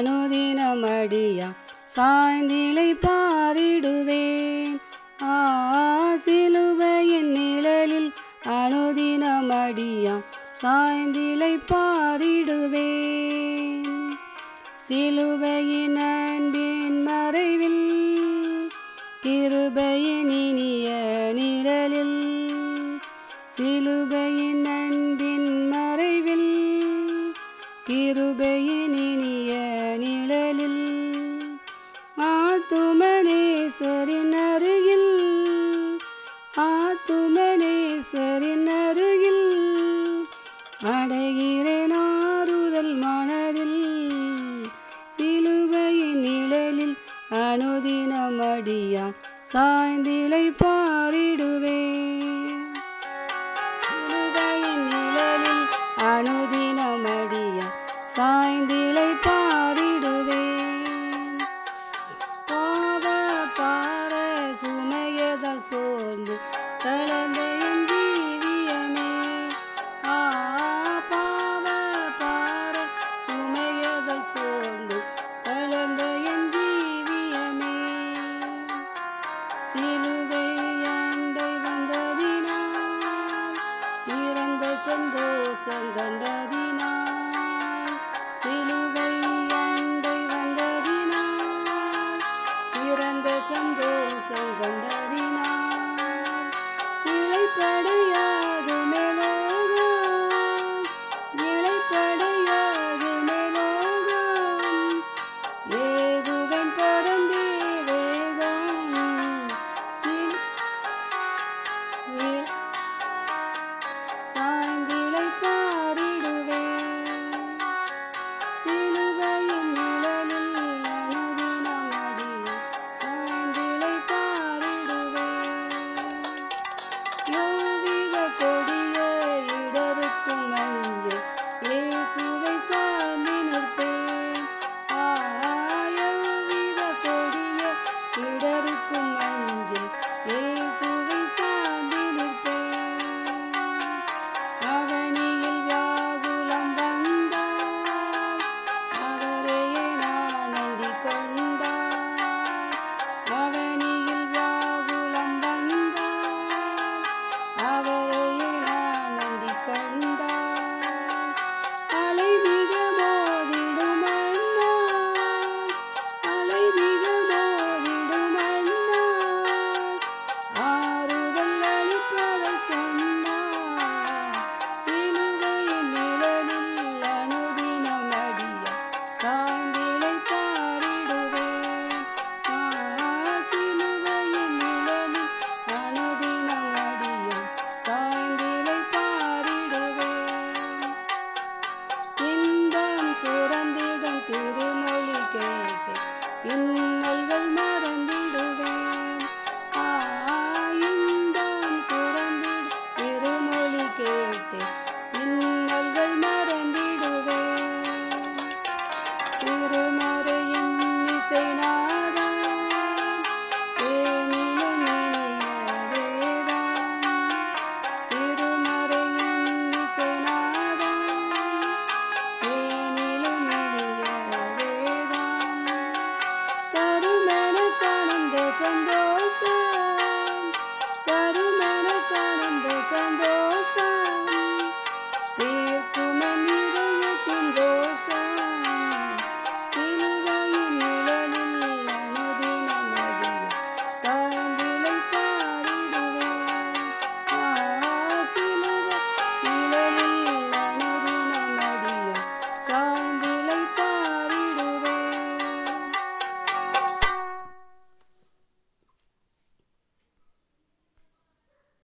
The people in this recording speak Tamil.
அனுதினமடியா சாய்ந்திலை பாரிடுவேன் ஆ சிலுவையின் நிழலில் அனுதினமடியா சாய்ந்திலை பாரிடுவேன் சிலுவையின் அன்பின் மறைவில் கிருபையின் இனிய நிழலில் சிலுவையின் அன்பின் மறைவில் கிருபையின் இனிய நிழலில் ஆத்துமனேசரின் அருகில் ஆத்துமனேசரின் அருகில் அடைகிறேன் ஆறுதல் மனதில் சிலுவையின் நிழலில் அனுதினமடியா சாய்ந்திலை பாரிடுவேன் சிலுவையின் நிழலில் அனுதினமடியா சாய்ந்திலை பாரிடுவேன் பாவ பார சுமையதால் சோர்ந்து கலந்த என் ஜீவியமே ஆ பாவ பார சுமையதால் சோர்ந்து கலந்த என் ஜீவியமே சிலுவை ஆண்டை வந்ததினால் சிறந்த சந்தோஷம் கண்டதினால் சிலுவை ஆண்டை வந்ததினால் சிறந்த சந்தோஷம் கண்டதினால் இலைப்படையாது மேலோகம் இலைப்படையாது மேலோகம் ஏகுவன் பறந்தே வேகம் சில் நீ- சாய்ந்திலை பாரிடுவேன் சிலுவையின் நிழலில் அனுதினமடியே சாய்ந்திலை பாரிடுவேன் யோவித கொடிய இடருக்கும் மஞ்சள் இயேசுவை சார்ந்து நிற்பேன் ஆ யோவித கொடிய இடருக்கும் மஞ்சள் இயேசுவை சார்ந்து நிற்பேன் அவனியில் வியாகுலம் வந்தார் அவரையே நான் அண்டிக் கொண்டார் அவனியில் வியாகுலம் வந்தார் அவரையே நான் அண்டிக் கொண்டார் அலை மிக மோதிடும் அண்ணார் அலை மிக மோதிடும் அண்ணார் ஆறுதல் அளிப்பதை சொன்னார் சிலுவையின் நிழலில் அனுதினம் அடிய சாய்ந்து